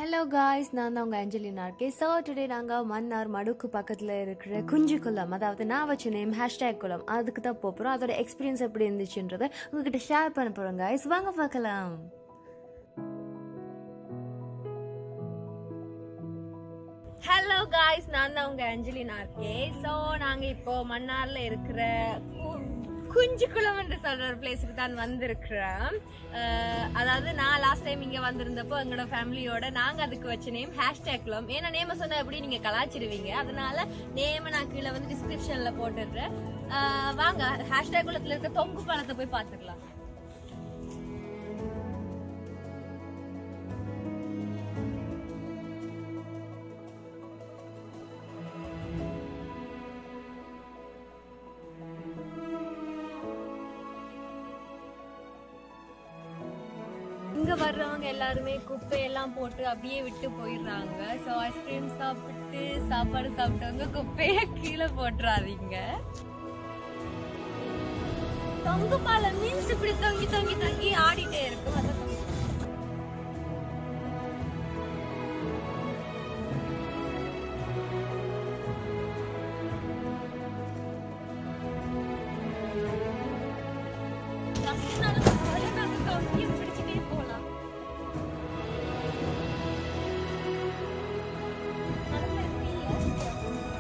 Hello guys நான் தான் உங்கள் அஞ்சலினா இருக்கேன் ஸோ டுடே நாங்கள் மன்னார் மடுக்கு பக்கத்தில் இருக்கிற குஞ்சு குளம் அதாவது நான் வச்ச நேம் ஹேஷ்டேக் குளம் அதுக்கு தான் போகிறோம் அதோட எக்ஸ்பீரியன்ஸ் எப்படி இருந்துச்சுன்றதை உங்ககிட்ட ஷேர் பண்ண போகிறோம் காய்ஸ் வாங்க பார்க்கலாம் ஹலோ காய்ஸ் நான் தான் உங்க அஞ்சலினா இருக்கேன் ஸோ நாங்க இப்போ மன்னார்ல இருக்கிற கு- குஞ்சுக்குளம் என்று சொல்ற ஒரு பிளேஸுக்கு தான் வந்திருக்கிறோம் அஹ், அதாவது நான் லாஸ்ட் டைம் இங்க வந்திருந்தப்போ எங்களோட ஃபேமிலியோட நாங்க அதுக்கு வச்ச நேம் ஹேஷ்டேக் குளம் ஏன்னா நேம சொன்னா எப்படி நீங்க கலாச்சிருவீங்க அதனால நேம நான் கீழே வந்து டிஸ்கிரிப்ஷன்ல போட்டுடுறேன் அஹ், வாங்க ஹேஷ்டேக் குளத்துல இருக்க தொங்கு பாலத்தை போய் பார்த்துக்கலாம் இங்க வர்றவங்க எல்லாருமே குப்பையெல்லாம் போட்டு அப்படியே விட்டு போயிடுறாங்க ஸோ ஐஸ்கிரீம் சாப்பிட்டு சாப்பாடு சாப்பிட்டவங்க குப்பைய கீழே போட்டுறாதீங்க தொங்கு பாலம் மீன்ஸ் இப்படி தொங்கி தொங்கி தொங்கி ஆடிட்டே இருக்கும் அதான் தொங்கு. தங்கினாலும் பரவாயில்ல, நாங்க தொங்கி பிடிச்சிட்டே போலாம் மனசுல எப்படி யோசிக்கிறோம்?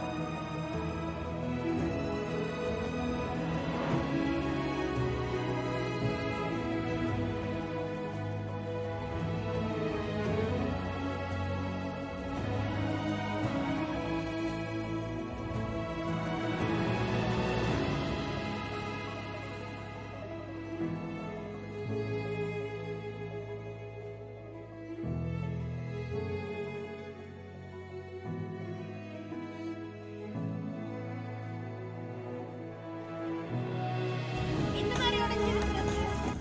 இந்த மாதிரி உடைஞ்சிருக்கிறது.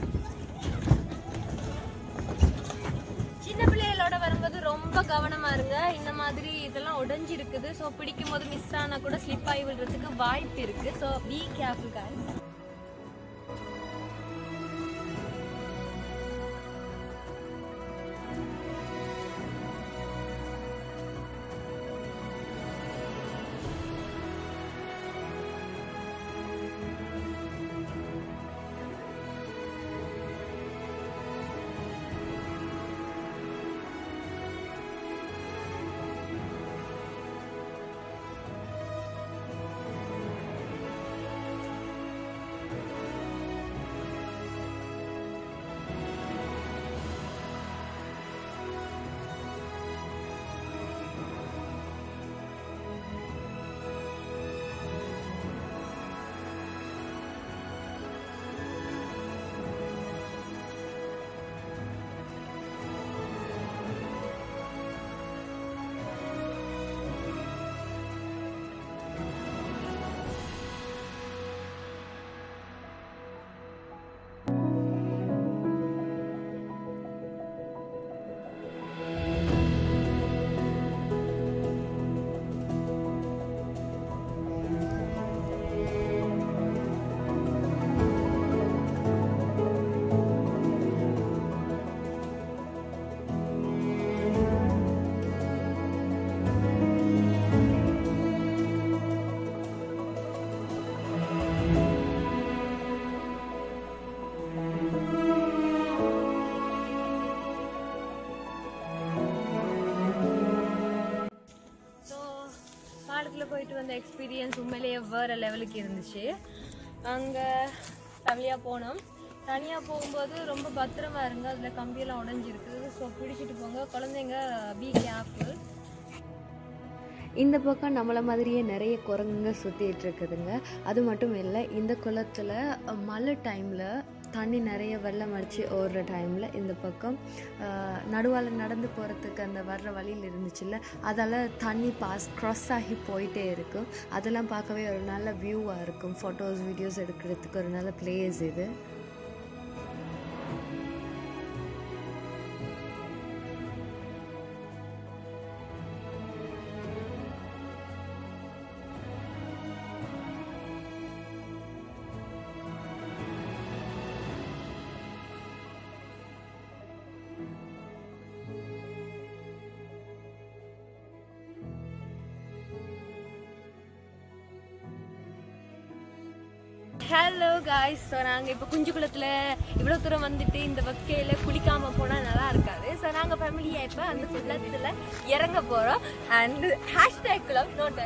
சின்ன பிள்ளைகளோட வரும்போது ரொம்ப கவனமா இருங்க இந்த மாதிரி இதெல்லாம் உடைஞ்சு இருக்குது ஸோ பிடிக்கும் போது மிஸ் ஆனா கூட ஸ்லிப் ஆகி விடுறதுக்கு வாய்ப்பு இருக்கு so be careful guys so பாலத்தில் போயிட்டு வந்த எக்ஸ்பீரியன்ஸ் உண்மையிலேயே வேறு லெவலுக்கு இருந்துச்சு அங்கே ஃபேமிலியாக போனோம் தனியாக போகும்போது ரொம்ப பத்திரமா இருங்க அதில் கம்பியெல்லாம் உடஞ்சிருக்குது ஸோ பிடிச்சிட்டு போங்க குழந்தைங்க பி கேர்ஃபுல் இந்த பக்கம் நம்மளை மாதிரியே நிறைய குரங்குங்க சுற்றிட்டு இருக்குதுங்க அது மட்டும் இல்லை இந்த குளத்தில் மழை டைமில் தண்ணி நிறைய வெள்ளம் அடித்து ஓடுற டைமில் இந்த பக்கம் நடுவால் நடந்து போகிறதுக்கு அந்த வர்ற வழியில் இருந்துச்சுல்ல அதால் தண்ணி பாஸ் க்ராஸ் ஆகி போயிட்டே இருக்கும் அதெல்லாம் பார்க்கவே ஒரு நல்ல வியூவாக இருக்கும் ஃபோட்டோஸ் வீடியோஸ் எடுக்கிறதுக்கு ஒரு நல்ல பிளேஸ் இது ஹலோ காய்ஸ் ஸோ நாங்கள் இப்போ குஞ்சு குளத்தில் இவ்வளோ தூரம் வந்துட்டு இந்த வக்கையில் குளிக்காமல் போனால் நல்லா இருக்காது ஸோ நாங்கள் ஃபேமிலியாக இப்போ அந்த குளத்தில் இறங்க போகிறோம் அண்ட் ஹேஷ்டேக் குளம் நோட்டு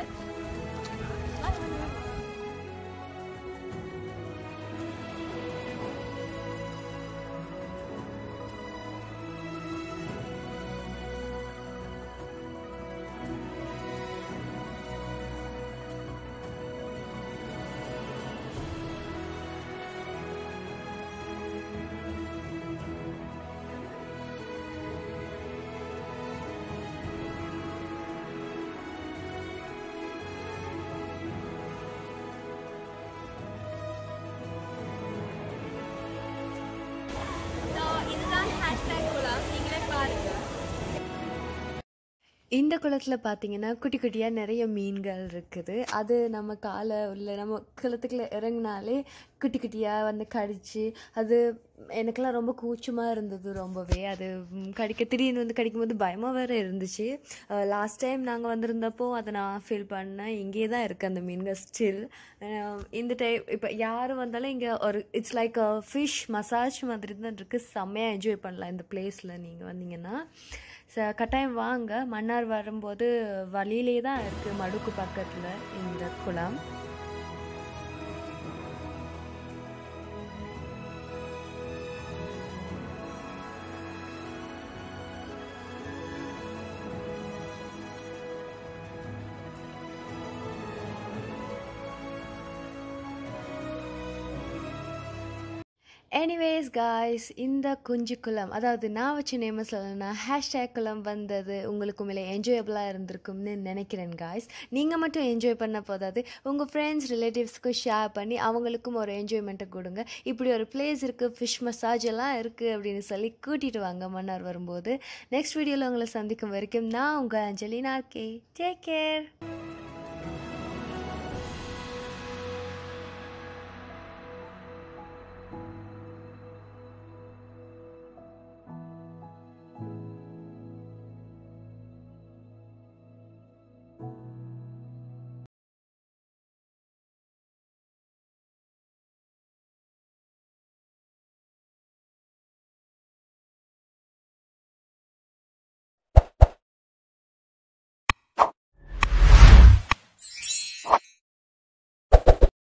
ஸோ இதுதான் ஹேஷ்டேக் குளம் நீங்களே பாருங்கள் இந்த குளத்தில் பார்த்தீங்கன்னா குட்டி குட்டியாக நிறைய மீன்கள் இருக்குது அது நம்ம காலை உள்ள நம்ம குளத்துக்குள்ள இறங்கினாலே குட்டி குட்டியாக வந்து கடிச்சு அது எனக்கெல்லாம் ரொம்ப கூச்சமாக இருந்தது ரொம்பவே அது ம், கடிக்க திடீர்னு வந்து கடிக்கும்போது பயமாக வேறு இருந்துச்சு லாஸ்ட் டைம் நாங்கள் வந்திருந்தப்போ அதை நான் ஃபீல் பண்ணேன் இங்கே தான் இருக்குது அந்த மீன்கள் ஸ்டில் இந்த டைம் இப்போ யார் வந்தாலும் இங்கே ஒரு இட்ஸ் லைக் ஃபிஷ் மசாஜ் மாதிரி தான் இருக்குது செம்மையாக என்ஜாய் பண்ணலாம் இந்த பிளேஸில் நீங்கள் வந்தீங்கன்னா ச கட்டாயம் வாங்க மன்னார் வரும்போது வழியிலே தான் இருக்குது மடுக்கு பக்கத்தில் இந்த குளம் எனிவேஸ் காய்ஸ் இந்த குஞ்சு குளம் அதாவது நான் வச்ச நேம சொல்லணும்னா ஹேஷ்டேக் குளம் வந்தது உங்களுக்கு மேலே என்ஜாயபிளாக இருந்திருக்கும்னு நினைக்கிறேன் காய்ஸ் நீங்கள் மட்டும் என்ஜாய் பண்ண போதாது உங்கள் ஃப்ரெண்ட்ஸ் ரிலேட்டிவ்ஸ்க்கு ஷேர் பண்ணி அவங்களுக்கும் ஒரு என்ஜாய்மெண்ட்டை கொடுங்க இப்படி ஒரு பிளேஸ் இருக்குது ஃபிஷ் மசாஜ் எல்லாம் இருக்குது அப்படின்னு சொல்லி கூட்டிகிட்டு வாங்க மன்னார் வரும்போது நெக்ஸ்ட் வீடியோவில் உங்களை சந்திக்கும் வரைக்கும் நான் உங்கள் அஞ்சலினா கே டேக் கேர்